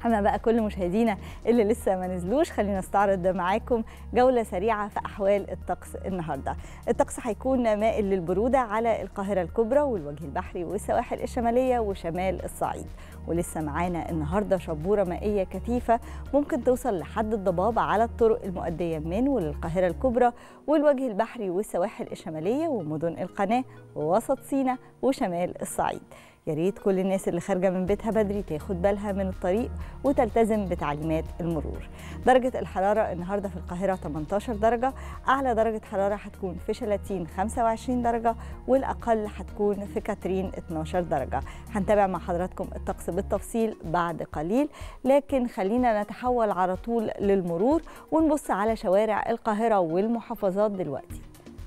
اما بقى كل مشاهدينا اللي لسه ما نزلوش خلينا نستعرض معاكم جوله سريعه في احوال الطقس النهارده الطقس هيكون مائل للبروده على القاهره الكبرى والوجه البحري والسواحل الشماليه وشمال الصعيد ولسه معانا النهارده شبوره مائيه كثيفه ممكن توصل لحد الضباب على الطرق المؤديه من وللقاهره الكبرى والوجه البحري والسواحل الشماليه ومدن القناه ووسط سيناء وشمال الصعيد يا ريت كل الناس اللي خارجه من بيتها بدري تاخد بالها من الطريق وتلتزم بتعليمات المرور. درجه الحراره النهارده في القاهره 18 درجه، اعلى درجه حراره هتكون في شلاتين 25 درجه والاقل هتكون في كاترين 12 درجه. هنتابع مع حضراتكم الطقس بالتفصيل بعد قليل، لكن خلينا نتحول على طول للمرور ونبص على شوارع القاهره والمحافظات دلوقتي.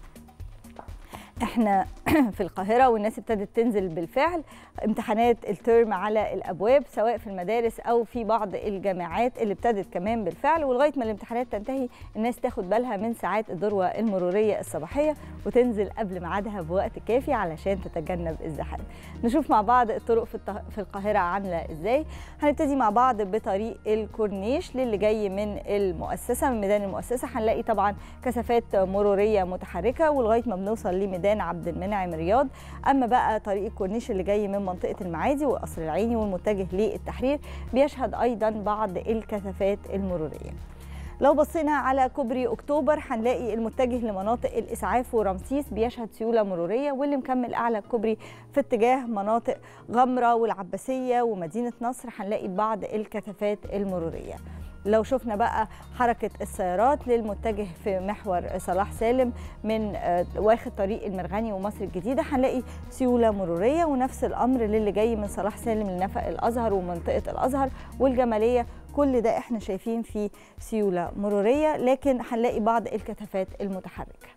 احنا في القاهره والناس ابتدت تنزل بالفعل امتحانات الترم على الابواب سواء في المدارس او في بعض الجامعات اللي ابتدت كمان بالفعل ولغايه ما الامتحانات تنتهي الناس تاخد بالها من ساعات الذروه المروريه الصباحيه وتنزل قبل ميعادها بوقت كافي علشان تتجنب الزحام نشوف مع بعض الطرق في, الطه... في القاهره عامله ازاي هنبتدي مع بعض بطريق الكورنيش للي جاي من المؤسسه من ميدان المؤسسه هنلاقي طبعا كثافات مروريه متحركه ولغايه ما بنوصل لميدان ميدان عبد المنعم رياض اما بقى طريق الكورنيش اللي جاي من منطقه المعادي وقصر العيني والمتجه للتحرير بيشهد ايضا بعض الكثافات المروريه لو بصينا على كوبري اكتوبر هنلاقي المتجه لمناطق الاسعاف ورمسيس بيشهد سيوله مروريه واللي مكمل اعلى الكوبري في اتجاه مناطق غمره والعباسيه ومدينه نصر هنلاقي بعض الكثافات المروريه لو شفنا بقى حركة السيارات للمتجه في محور صلاح سالم من واخد طريق المرغني ومصر الجديدة هنلاقي سيولة مرورية ونفس الأمر للي جاي من صلاح سالم لنفق الأزهر ومنطقة الأزهر والجمالية كل ده احنا شايفين فيه سيولة مرورية لكن هنلاقي بعض الكثافات المتحركة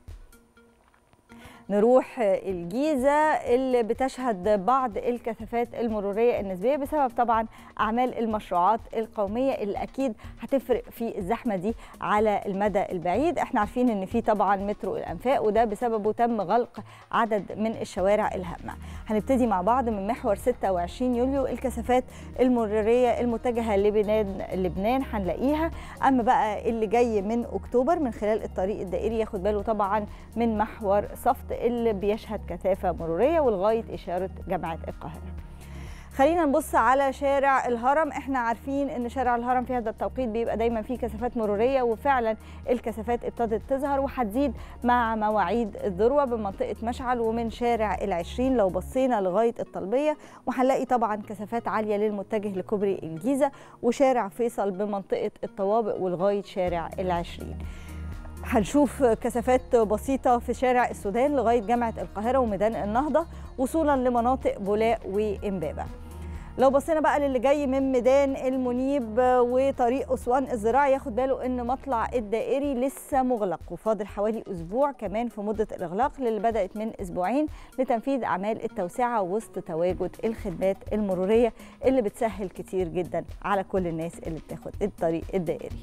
نروح الجيزة اللي بتشهد بعض الكثافات المرورية النسبية بسبب طبعا أعمال المشروعات القومية اللي أكيد هتفرق في الزحمة دي على المدى البعيد احنا عارفين ان في طبعا مترو الأنفاق وده بسببه تم غلق عدد من الشوارع الهامة هنبتدي مع بعض من محور 26 يوليو الكثافات المرورية المتجهة لبنان لبنان هنلاقيها أما بقى اللي جاي من أكتوبر من خلال الطريق الدائري ياخد باله طبعا من محور صفت اللي بيشهد كثافه مروريه ولغايه اشاره جامعه القاهره. خلينا نبص على شارع الهرم احنا عارفين ان شارع الهرم في هذا التوقيت بيبقى دايما فيه كثافات مروريه وفعلا الكثافات ابتدت تظهر وهتزيد مع مواعيد الذروه بمنطقه مشعل ومن شارع العشرين لو بصينا لغايه الطلبيه وهنلاقي طبعا كثافات عاليه للمتجه لكوبري الجيزه وشارع فيصل بمنطقه الطوابق ولغايه شارع العشرين. هنشوف كثافات بسيطة في شارع السودان لغاية جامعة القاهرة وميدان النهضة وصولا لمناطق بولاق وإمبابة لو بصينا بقى للي جاي من ميدان المنيب وطريق أسوان الزراعي ياخد باله إن مطلع الدائري لسه مغلق وفاضل حوالي أسبوع كمان في مدة الإغلاق اللي بدأت من أسبوعين لتنفيذ أعمال التوسعة وسط تواجد الخدمات المرورية اللي بتسهل كتير جدا على كل الناس اللي بتاخد الطريق الدائري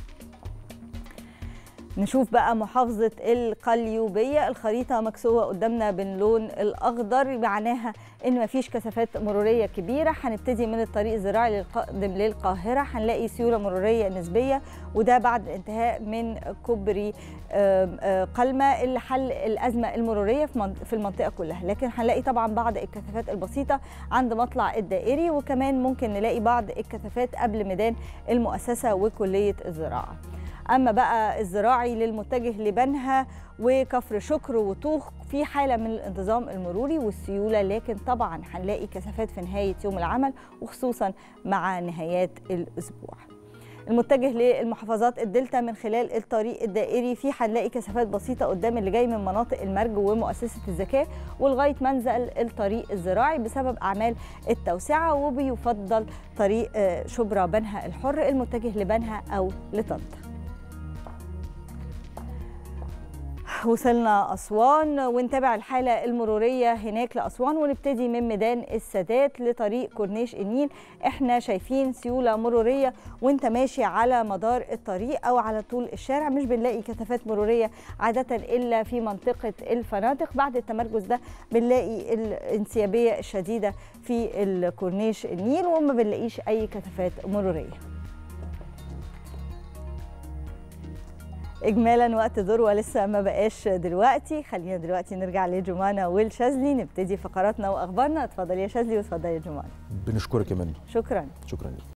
نشوف بقى محافظة القليوبية الخريطة مكسوة قدامنا باللون الأخضر معناها إن مفيش كثافات مرورية كبيرة هنبتدي من الطريق الزراعي القادم للقاهرة هنلاقي سيولة مرورية نسبية وده بعد الانتهاء من كوبري قلمة اللي حل الأزمة المرورية في المنطقة كلها لكن هنلاقي طبعا بعض الكثافات البسيطة عند مطلع الدائري وكمان ممكن نلاقي بعض الكثافات قبل ميدان المؤسسة وكلية الزراعة اما بقى الزراعي للمتجه لبنها وكفر شكر وطوخ في حاله من الانتظام المروري والسيوله لكن طبعا هنلاقي كثافات في نهايه يوم العمل وخصوصا مع نهايات الاسبوع المتجه للمحافظات الدلتا من خلال الطريق الدائري في هنلاقي كثافات بسيطه قدام اللي جاي من مناطق المرج ومؤسسه الزكاه ولغايه منزل الطريق الزراعي بسبب اعمال التوسعه وبيفضل طريق شبرا بنها الحر المتجه لبنها او لطنطا وصلنا أسوان ونتابع الحالة المرورية هناك لأسوان ونبتدي من ميدان السادات لطريق كورنيش النيل احنا شايفين سيولة مرورية وانت ماشي على مدار الطريق أو على طول الشارع مش بنلاقي كثافات مرورية عادة إلا في منطقة الفنادق بعد التمركز ده بنلاقي الانسيابية الشديدة في الكورنيش النيل وما بنلاقيش أي كثافات مرورية اجمالا وقت ذروه لسه ما بقاش دلوقتي خلينا دلوقتي نرجع لجمانه والشاذلي نبتدي فقراتنا واخبارنا اتفضلي يا شاذلي واتفضلي يا جمانه بنشكرك يا منى شكرا شكرا لك